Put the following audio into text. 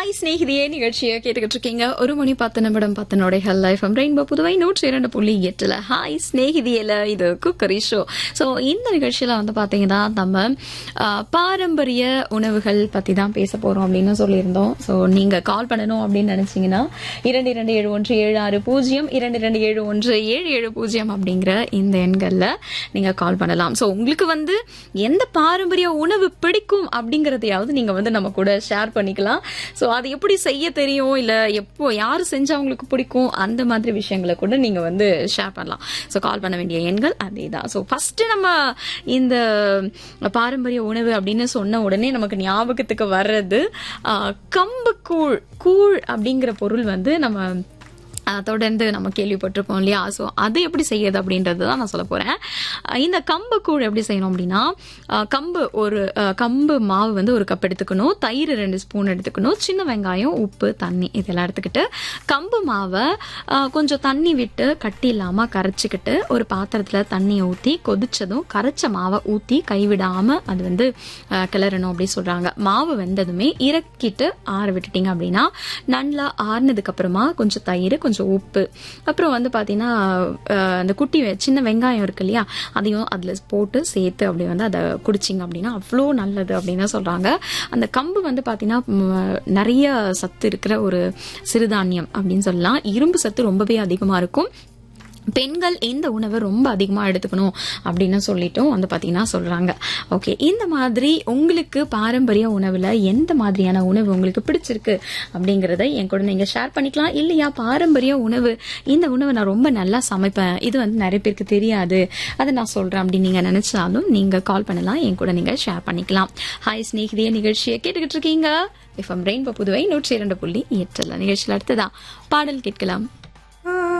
hi ஸ்நேகிதியே நிகழ்ச்சியை கேட்டுக்கிட்டு இருக்கீங்க ஒரு மணி பத்து நிமிடம் பத்து நொடைகள் லைஃப் ரெயின்போ புதுவை நூற்றி இரண்டு புள்ளி எட்டுல ஹாய் ஸ்நேகிதியில இது குக்கரி ஷோ ஸோ இந்த நிகழ்ச்சியில வந்து பாத்தீங்கன்னா நம்ம ஆ, பாரம்பரிய உணவுகள் பத்தி தான் பேச போறோம் அப்படின்னு சொல்லியிருந்தோம் ஸோ நீங்க கால் பண்ணணும் அப்படின்னு நினைச்சீங்கன்னா இரண்டு இரண்டு ஏழு ஒன்று ஏழு ஆறு பூஜ்ஜியம் இரண்டு இரண்டு ஏழு ஒன்று ஏழு ஏழு பூஜ்ஜியம் அப்படிங்கிற இந்த எண்கள்ல நீங்க கால் பண்ணலாம் ஸோ உங்களுக்கு வந்து எந்த பாரம்பரிய உணவு பிடிக்கும் அப்படிங்கறதையாவது நீங்க வந்து நம்ம கூட ஷேர் பண்ணிக்கலாம் ஸோ அது எப்படி செய்ய தெரியும் இல்ல எப்போ யாரு செஞ்சா உங்களுக்கு பிடிக்கும் அந்த மாதிரி விஷயங்களை கூட நீங்க வந்து ஷேர் பண்ணலாம் ஸோ கால் பண்ண வேண்டிய எண்கள் அதே தான் ஸோ ஃபர்ஸ்ட் நம்ம இந்த பாரம்பரிய உணவு அப்படின்னு சொன்ன உடனே நமக்கு ஞாபகத்துக்கு வர்றது ஆஹ், கம்பு கூழ் கூழ் அப்படிங்கிற பொருள் வந்து நம்ம அஹ் தொடர்ந்து நம்ம கேள்விப்பட்டிருப்போம் இல்லையா ஸோ அது எப்படி செய்யுது அப்படின்றது தான் நான் சொல்ல போறேன் அஹ் இந்த கம்பு கூழ் எப்படி செய்யணும் அப்படின்னா அஹ் கம்பு ஒரு அஹ் கம்பு மாவு வந்து ஒரு கப் எடுத்துக்கணும் தயிர் ரெண்டு ஸ்பூன் எடுத்துக்கணும் சின்ன வெங்காயம் உப்பு தண்ணி இதெல்லாம் எடுத்துக்கிட்டு கம்பு மாவை அஹ் கொஞ்சம் தண்ணி விட்டு கட்டி இல்லாம கரைச்சிக்கிட்டு ஒரு பாத்திரத்துல தண்ணியை ஊற்றி கொதிச்சதும் கரைச்ச மாவை ஊற்றி கைவிடாம அது வந்து அஹ் கிளறணும் அப்படி சொல்றாங்க மாவு வெந்ததுமே இறக்கிட்டு ஆற விட்டுட்டீங்க அப்படின்னா நல்லா ஆறுனதுக்கு அப்புறமா கொஞ்சம் தயிர் கொஞ்சம் உப்பு அப்புறம் வந்து பாத்தீங்கன்னா அஹ், அந்த குட்டி வெ- சின்ன வெங்காயம் இருக்கு இல்லையா அதையும் அதுல போட்டு சேர்த்து அப்படி வந்து அதை குடிச்சிங்க அப்படின்னா அவ்வளோ நல்லது அப்படின்னு சொல்றாங்க அந்த கம்பு வந்து பாத்தீங்கன்னா ம், நிறைய சத்து இருக்கிற ஒரு சிறுதானியம் அப்படின்னு சொல்லலாம் இரும்பு சத்து ரொம்பவே அதிகமா இருக்கும் பெண்கள் இந்த உணவை ரொம்ப அதிகமாக எடுத்துக்கணும் அப்படின்னு சொல்லிட்டும் வந்து பார்த்தீங்கன்னா சொல்கிறாங்க ஓகே இந்த மாதிரி உங்களுக்கு பாரம்பரிய உணவில் எந்த மாதிரியான உணவு உங்களுக்கு பிடிச்சிருக்கு அப்படிங்கிறத என் கூட நீங்கள் ஷேர் பண்ணிக்கலாம் இல்லையா பாரம்பரிய உணவு இந்த உணவை நான் ரொம்ப நல்லா சமைப்பேன் இது வந்து நிறைய பேருக்கு தெரியாது அதை நான் சொல்கிறேன் அப்படின்னு நீங்கள் நினச்சாலும் நீங்கள் கால் பண்ணலாம் என் கூட நீங்கள் ஷேர் பண்ணிக்கலாம் ஹாய் ஸ்நேகிதிய நிகழ்ச்சியை கேட்டுக்கிட்டு இருக்கீங்க எஃப்எம் ரெயின்போ புதுவை நூற்றி இரண்டு புள்ளி எட்டில் நிகழ்ச்சியில் அடுத்ததா பாடல் கேட்கலாம்